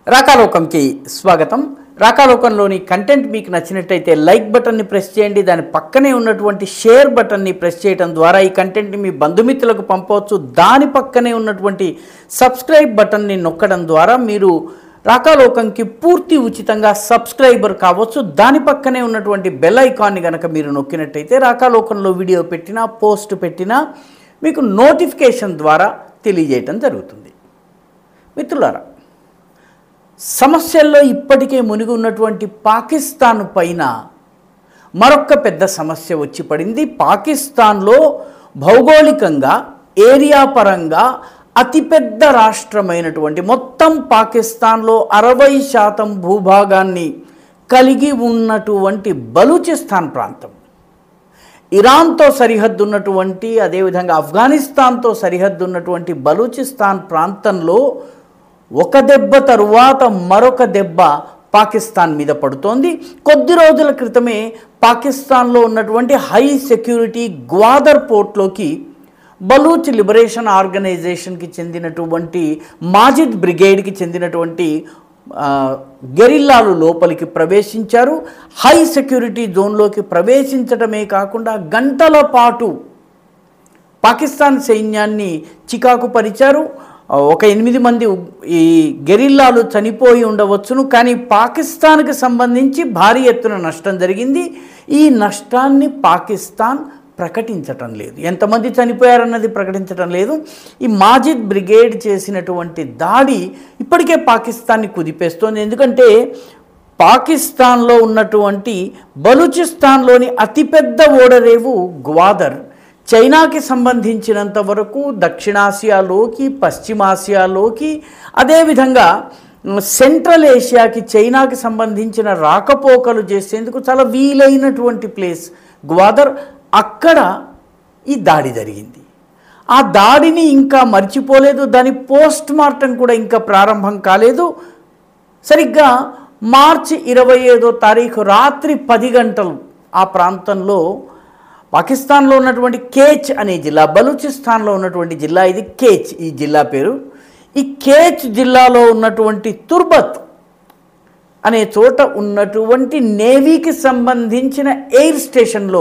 రాకాలోకంకి స్వాగతం రాకాలోకంలోని కంటెంట్ మీకు నచ్చినట్టయితే లైక్ బటన్ని ప్రెస్ చేయండి దాని పక్కనే ఉన్నటువంటి షేర్ బటన్ని ప్రెస్ చేయడం ద్వారా ఈ కంటెంట్ని మీ బంధుమిత్రులకు పంపవచ్చు దాని పక్కనే ఉన్నటువంటి సబ్స్క్రైబ్ బటన్ని నొక్కడం ద్వారా మీరు రాకాలోకంకి పూర్తి ఉచితంగా సబ్స్క్రైబర్ కావచ్చు దాని పక్కనే ఉన్నటువంటి బెల్ ఐకాన్ని కనుక మీరు నొక్కినట్టయితే రాకాలోకంలో వీడియో పెట్టినా పోస్ట్ పెట్టినా మీకు నోటిఫికేషన్ ద్వారా తెలియజేయటం జరుగుతుంది మిత్రులారా సమస్యల్లో ఇప్పటికే మునిగి ఉన్నటువంటి పాకిస్తాన్ పైన మరొక పెద్ద సమస్య వచ్చి పడింది పాకిస్తాన్లో భౌగోళికంగా ఏరియా పరంగా అతిపెద్ద రాష్ట్రమైనటువంటి మొత్తం పాకిస్తాన్లో అరవై శాతం భూభాగాన్ని కలిగి ఉన్నటువంటి బలూచిస్తాన్ ప్రాంతం ఇరాన్తో సరిహద్దు ఉన్నటువంటి అదేవిధంగా ఆఫ్ఘనిస్తాన్తో సరిహద్దు ఉన్నటువంటి బలూచిస్తాన్ ప్రాంతంలో ఒక దెబ్బ తరువాత మరొక దెబ్బ పాకిస్తాన్ మీద పడుతోంది కొద్ది రోజుల క్రితమే పాకిస్తాన్లో ఉన్నటువంటి హై సెక్యూరిటీ గ్వాదర్ పోర్ట్లోకి బలూచ్ లిబరేషన్ ఆర్గనైజేషన్కి చెందినటువంటి మాజిద్ బ్రిగేడ్కి చెందినటువంటి ఆ, గెరిల్లాలు లోపలికి ప్రవేశించారు హై సెక్యూరిటీ జోన్లోకి ప్రవేశించడమే కాకుండా గంటల పాటు పాకిస్తాన్ సైన్యాన్ని చికాకు పరిచారు ఆ, ఒక ఎనిమిది మంది ఉ- ఈ గెరిల్లాలు చనిపోయి ఉండవచ్చును కానీ పాకిస్తాన్కి సంబంధించి భారీ ఎత్తున నష్టం జరిగింది ఈ నష్టాన్ని పాకిస్తాన్ ప్రకటించటం లేదు ఎంతమంది చనిపోయారన్నది ప్రకటించటం లేదు ఈ మాజిద్ బ్రిగేడ్ చేసినటువంటి దాడి ఇప్పటికే పాకిస్తాన్ని కుదిపేస్తోంది ఎందుకంటే పాకిస్తాన్లో ఉన్నటువంటి బలూచిస్తాన్లోని అతిపెద్ద ఓడరేవు గ్వాదర్ చైనాకి సంబంధించినంత వరకు దక్షిణాసియాలోకి పశ్చిమాసియాలోకి అదేవిధంగా ఉమ్, సెంట్రల్ ఏషియాకి చైనాకి సంబంధించిన రాకపోకలు చేసేందుకు చాలా వీలైనటువంటి ప్లేస్ గ్వాదర్ అక్కడ ఈ దాడి జరిగింది ఆ దాడిని ఇంకా మర్చిపోలేదు దాని పోస్ట్ మార్టం కూడా ఇంకా ప్రారంభం కాలేదు సరిగ్గా మార్చి ఇరవై ఐదో తారీఖు రాత్రి పది గంటలు ఆ ప్రాంతంలో పాకిస్తాన్లో ఉన్నటువంటి కేచ్ అనే జిల్లా బలూచిస్తాన్లో ఉన్నటువంటి జిల్లా ఇది కేచ్ ఈ జిల్లా పేరు ఈ కేచ్ జిల్లాలో ఉన్నటువంటి తుర్బత్ అనే చోట ఉన్నటువంటి నేవీకి సంబంధించిన ఎయిర్ స్టేషన్లో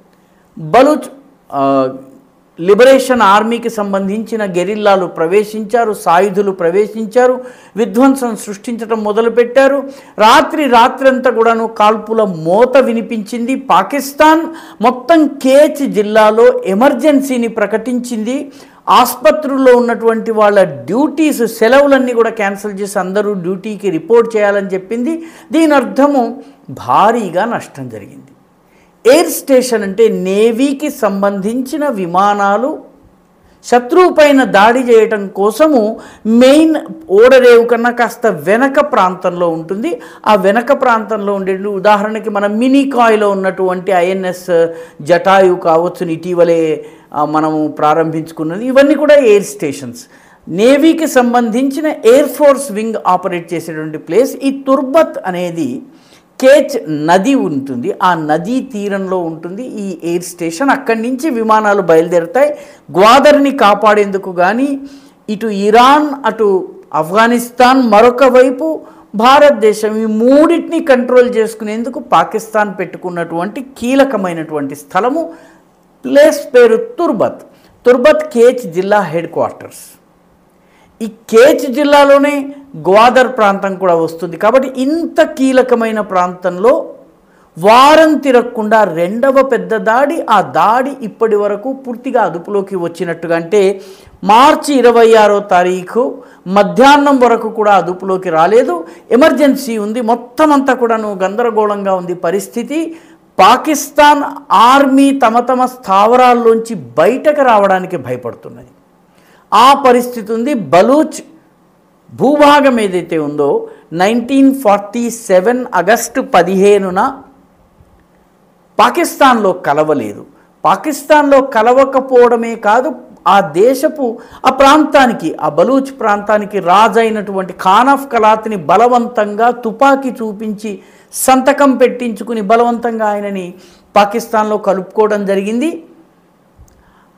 బలూచ్ ఆ, లిబరేషన్ ఆర్మీకి సంబంధించిన గెరిల్లాలు ప్రవేశించారు సాయుధులు ప్రవేశించారు విధ్వంసం సృష్టించడం మొదలుపెట్టారు రాత్రి రాత్రంతా కూడాను కాల్పుల మోత వినిపించింది పాకిస్తాన్ మొత్తం కేచ్ జిల్లాలో ఎమర్జెన్సీని ప్రకటించింది ఆసుపత్రుల్లో ఉన్నటువంటి వాళ్ళ డ్యూటీస్ సెలవులన్నీ కూడా క్యాన్సిల్ చేసి అందరూ డ్యూటీకి రిపోర్ట్ చేయాలని చెప్పింది దీని అర్థము భారీగా నష్టం జరిగింది ఎయిర్ స్టేషన్ అంటే నేవీకి సంబంధించిన విమానాలు శత్రువు పైన దాడి చేయటం కోసము మెయిన్ ఓడరేవు కన్నా కాస్త వెనక ప్రాంతంలో ఉంటుంది ఆ వెనక ప్రాంతంలో ఉండే ఉదాహరణకి మన మినీకాయ్లో ఉన్నటువంటి ఐఎన్ఎస్ జటాయు కావచ్చు ఇటీవలే ఆ, మనము ప్రారంభించుకున్నది ఇవన్నీ కూడా ఎయిర్ స్టేషన్స్ నేవీకి సంబంధించిన ఎయిర్ ఫోర్స్ వింగ్ ఆపరేట్ చేసేటువంటి ప్లేస్ ఈ తుర్బత్ అనేది కేచ్ నది ఉంటుంది ఆ నదీ తీరంలో ఉంటుంది ఈ ఎయిర్ స్టేషన్ అక్కడి నుంచి విమానాలు బయలుదేరుతాయి గ్వాదర్ని కాపాడేందుకు కానీ ఇటు ఇరాన్ అటు ఆఫ్ఘనిస్తాన్ మరొక వైపు భారతదేశం ఈ మూడింటిని కంట్రోల్ చేసుకునేందుకు పాకిస్తాన్ పెట్టుకున్నటువంటి కీలకమైనటువంటి స్థలము ప్లేస్ పేరు తుర్బత్ తుర్బత్ కేచ్ జిల్లా హెడ్ క్వార్టర్స్ ఈ కేచ్ జిల్లాలోనే గ్వాదర్ ప్రాంతం కూడా వస్తుంది కాబట్టి ఇంత కీలకమైన ప్రాంతంలో వారం తిరగకుండా రెండవ పెద్ద దాడి ఆ దాడి ఇప్పటి వరకు పూర్తిగా అదుపులోకి వచ్చినట్టుగా అంటే మార్చి ఇరవై ఆరో తారీఖు మధ్యాహ్నం వరకు కూడా అదుపులోకి రాలేదు ఎమర్జెన్సీ ఉంది మొత్తం అంతా కూడాను గందరగోళంగా ఉంది పరిస్థితి పాకిస్తాన్ ఆర్మీ తమ తమ స్థావరాల్లోంచి బయటకు రావడానికి భయపడుతున్నది ఆ పరిస్థితి ఉంది బలూచ్ భూభాగం ఏదైతే ఉందో నైన్టీన్ ఫార్టీ సెవెన్ ఆగస్టు పదిహేనున పాకిస్తాన్లో కలవలేదు పాకిస్తాన్లో కలవకపోవడమే కాదు ఆ దేశపు ఆ ప్రాంతానికి ఆ బలూచ్ ప్రాంతానికి రాజైనటువంటి ఖాన్ ఆఫ్ కలాత్ని బలవంతంగా తుపాకీ చూపించి సంతకం పెట్టించుకుని బలవంతంగా ఆయనని పాకిస్తాన్లో కలుపుకోవడం జరిగింది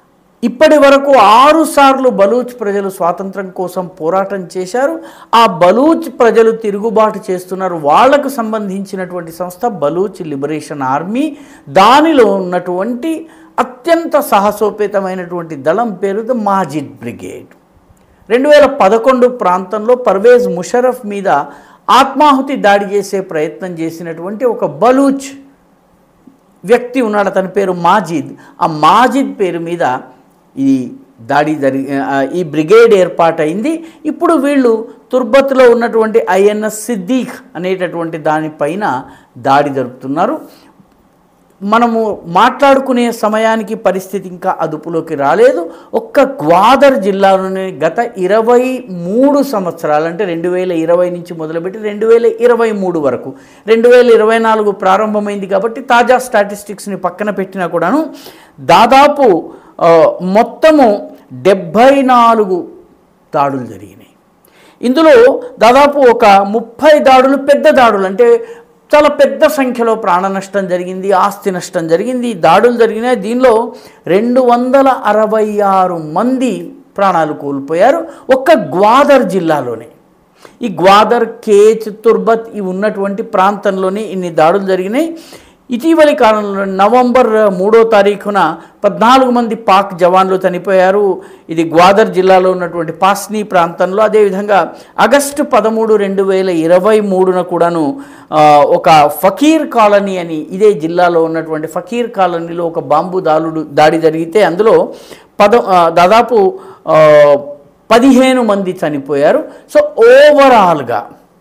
ఇప్పటి వరకు ఆరు సార్లు బలూచ్ ప్రజలు స్వాతంత్రం కోసం పోరాటం చేశారు ఆ బలూచ్ ప్రజలు తిరుగుబాటు చేస్తున్నారు వాళ్లకు సంబంధించినటువంటి సంస్థ బలూచ్ లిబరేషన్ ఆర్మీ దానిలో ఉన్నటువంటి అత్యంత సాహసోపేతమైనటువంటి దళం పేరు ద మాజిద్ బ్రిగేడ్ రెండు వేల పదకొండు ప్రాంతంలో పర్వేజ్ ముషరఫ్ మీద ఆత్మాహుతి దాడి చేసే ప్రయత్నం చేసినటువంటి ఒక బలూచ్ వ్యక్తి ఉన్నాడు అతని పేరు మాజిద్ ఆ మాజిద్ పేరు మీద ఈ దాడి జరిగి ఆ, ఈ బ్రిగేడ్ ఏర్పాటైంది ఇప్పుడు వీళ్ళు తుర్బత్లో ఉన్నటువంటి ఐఎన్ఎస్ సిద్దీక్ అనేటటువంటి దానిపైన దాడి జరుపుతున్నారు మనము మాట్లాడుకునే సమయానికి పరిస్థితి ఇంకా అదుపులోకి రాలేదు ఒక్క గ్వాదర్ జిల్లాలోనే గత ఇరవై మూడు సంవత్సరాలు అంటే రెండు వేల ఇరవై నుంచి మొదలుపెట్టి రెండు వేల ఇరవై మూడు వరకు రెండు వేల ఇరవై నాలుగు ప్రారంభమైంది కాబట్టి తాజా స్టాటిస్టిక్స్ని పక్కన పెట్టినా కూడాను దాదాపు ఆ, మొత్తము డెబ్భై నాలుగు దాడులు జరిగినాయి ఇందులో దాదాపు ఒక ముప్పై దాడులు పెద్ద దాడులు అంటే చాలా పెద్ద సంఖ్యలో ప్రాణ నష్టం జరిగింది ఆస్తి నష్టం జరిగింది ఈ దాడులు జరిగినాయి దీనిలో రెండు వందల అరవై ఆరు మంది ప్రాణాలు కోల్పోయారు ఒక్క గ్వాదర్ జిల్లాలోనే ఈ గ్వాదర్ కేచ్ తుర్బత్ ఇవి ఉన్నటువంటి ప్రాంతంలోనే ఇన్ని దాడులు జరిగినాయి ఇటీవలి కాలంలో నవంబర్ మూడో తారీఖున పద్నాలుగు మంది పాక్ జవాన్లు చనిపోయారు ఇది గ్వాదర్ జిల్లాలో ఉన్నటువంటి పాస్నీ ప్రాంతంలో అదేవిధంగా ఆగస్టు పదమూడు రెండు వేల ఇరవై మూడున కూడాను ఆ, ఒక ఫకీర్ కాలనీ అని ఇదే జిల్లాలో ఉన్నటువంటి ఫకీర్ కాలనీలో ఒక బాంబు దాడుడు దాడి జరిగితే అందులో పద ఆ, దాదాపు ఆ, పదిహేను మంది చనిపోయారు సో ఓవరాల్గా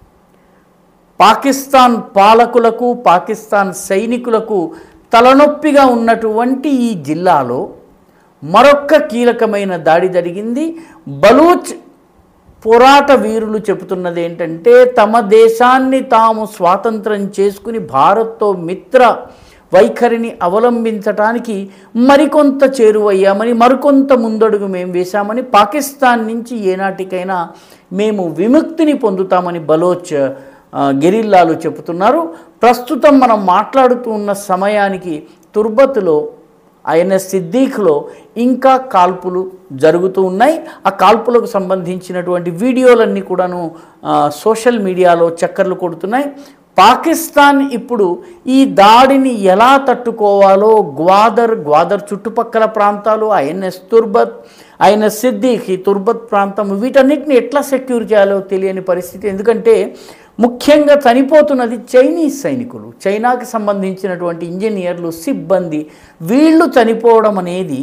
పాకిస్తాన్ పాలకులకు పాకిస్తాన్ సైనికులకు తలనొప్పిగా ఉన్నటువంటి ఈ జిల్లాలో మరొక్క కీలకమైన దాడి జరిగింది బలూచ్ పోరాట వీరులు చెబుతున్నది ఏంటంటే తమ దేశాన్ని తాము స్వాతంత్రం చేసుకుని భారత్తో మిత్ర వైఖరిని అవలంబించటానికి మరికొంత చేరువయ్యామని మరికొంత ముందడుగు మేము వేశామని పాకిస్తాన్ నుంచి ఏనాటికైనా మేము విముక్తిని పొందుతామని బలోచ్ ఆ, గెరిల్లాలు చెబుతున్నారు ప్రస్తుతం మనం మాట్లాడుతూ ఉన్న సమయానికి తుర్బత్లో ఐఎన్ఎస్ సిద్దీఖ్లో ఇంకా కాల్పులు జరుగుతూ ఉన్నాయి ఆ కాల్పులకు సంబంధించినటువంటి వీడియోలన్నీ కూడాను ఆ, సోషల్ మీడియాలో చక్కర్లు కొడుతున్నాయి పాకిస్తాన్ ఇప్పుడు ఈ దాడిని ఎలా తట్టుకోవాలో గ్వాదర్ గ్వాదర్ చుట్టుపక్కల ప్రాంతాలు ఐఎన్ఎస్ తుర్బత్ ఐఎన్ఎస్ సిద్దీక్ ఈ తుర్బత్ ప్రాంతం వీటన్నిటిని ఎట్లా సెక్యూర్ చేయాలో తెలియని పరిస్థితి ఎందుకంటే ముఖ్యంగా చనిపోతున్నది చైనీస్ సైనికులు చైనాకి సంబంధించినటువంటి ఇంజనీర్లు సిబ్బంది వీళ్ళు చనిపోవడం అనేది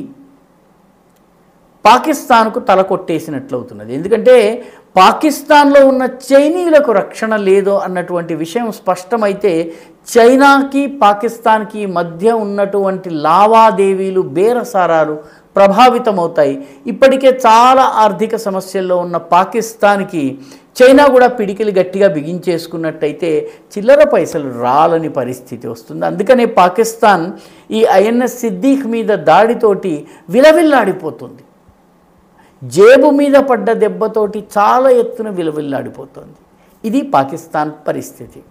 పాకిస్తాన్కు తల కొట్టేసినట్లవుతున్నది ఎందుకంటే పాకిస్తాన్లో ఉన్న చైనీయులకు రక్షణ లేదో అన్నటువంటి విషయం స్పష్టమైతే చైనాకి పాకిస్తాన్కి మధ్య ఉన్నటువంటి లావాదేవీలు బేరసారాలు ప్రభావితమవుతాయి ఇప్పటికే చాలా ఆర్థిక సమస్యల్లో ఉన్న పాకిస్తాన్కి చైనా కూడా పిడికిలు గట్టిగా బిగించేసుకున్నట్టయితే చిల్లర పైసలు రాలని పరిస్థితి వస్తుంది అందుకనే పాకిస్తాన్ ఈ ఐఎన్ఎస్ సిద్దీక్ మీద దాడితోటి విలవిల్లాడిపోతుంది జేబు మీద పడ్డ దెబ్బతోటి చాలా ఎత్తున విలవిల్లాడిపోతుంది ఇది పాకిస్తాన్ పరిస్థితి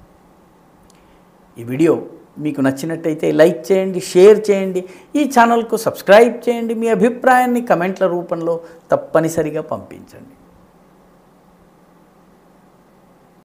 ఈ వీడియో మీకు నచ్చినట్టయితే లైక్ చేయండి షేర్ చేయండి ఈ ఛానల్కు సబ్స్క్రైబ్ చేయండి మీ అభిప్రాయాన్ని కమెంట్ల రూపంలో తప్పనిసరిగా పంపించండి